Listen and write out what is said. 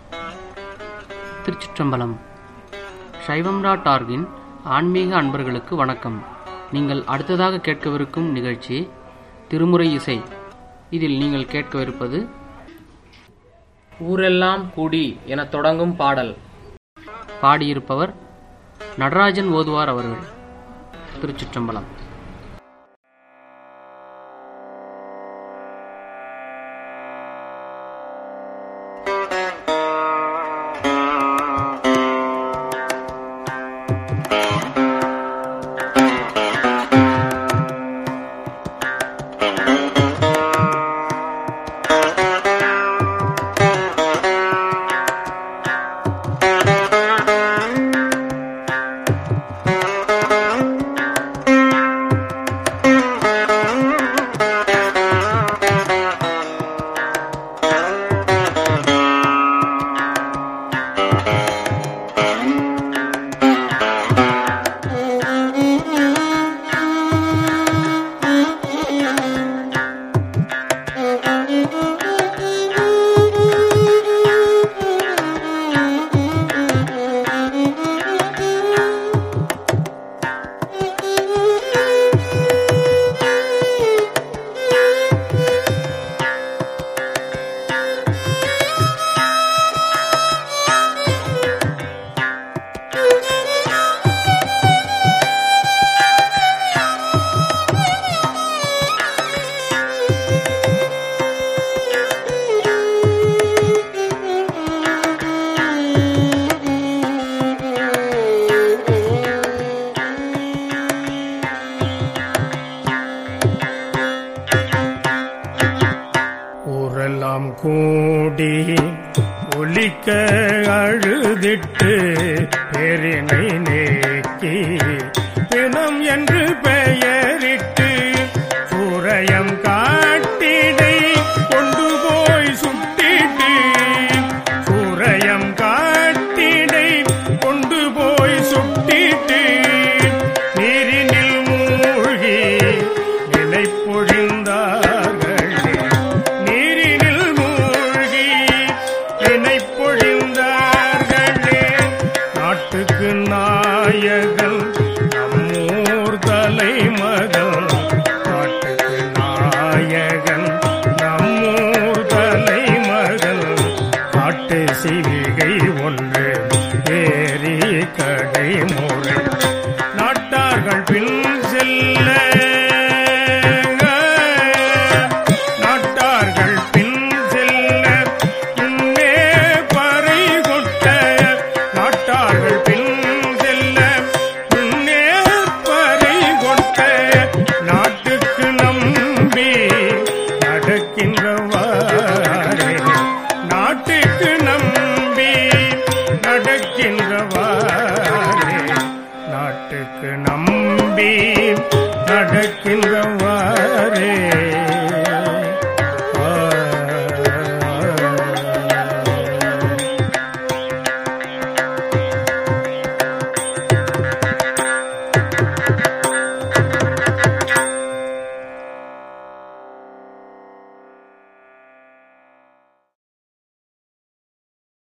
திருச்சிற்றம்பலம் சைவம் டாட் ஆர்கின் ஆன்மீக அன்பர்களுக்கு வணக்கம் நீங்கள் அடுத்ததாக கேட்கவிருக்கும் நிகழ்ச்சி திருமுறை இசை இதில் நீங்கள் கேட்கவிருப்பது ஊரெல்லாம் கூடி என தொடங்கும் பாடல் பாடியிருப்பவர் நடராஜன் ஓதுவார் அவர்கள் திருச்சிற்றம்பலம் ஊரெல்லாம் கூடி ஒலிக்க அழுதிட்டு பேரினை நேக்கி பிணம் என்று பெயரிட்டு சூரையம் காட்டிடை கொண்டு போய் சுட்டிட்டு சூரையம் காட்டிடை கொண்டு போய் சுட்டிட்டு நீரினில் மூழ்கி நிலை பொழிந்தார்களே நீரினில் மூழ்கி நினை பொழிந்தார்களே நாட்டுக்கு நாயகன் நம்மூர் தலைமகன் நாட்டுக்கு நாயகன் நம்மூர் தலைமகன் காட்டு சிவிகை ஒன்று ஏறி கடை முறை நாட்டார்கள் பின் செல்ல நாட்டார்கள் பின் செல்ல முன்னே பறை கொட்ட நாட்டார்கள் பின் செல்ல முன்னே பறை கொட்ட நாட்டுக்கு நம்பி நடக்கின்றவாறே நாட்டுக்கு நம்பி நடக்கின்றவாறே நாட்டுக்கு நம்பி நடக்கின்றவா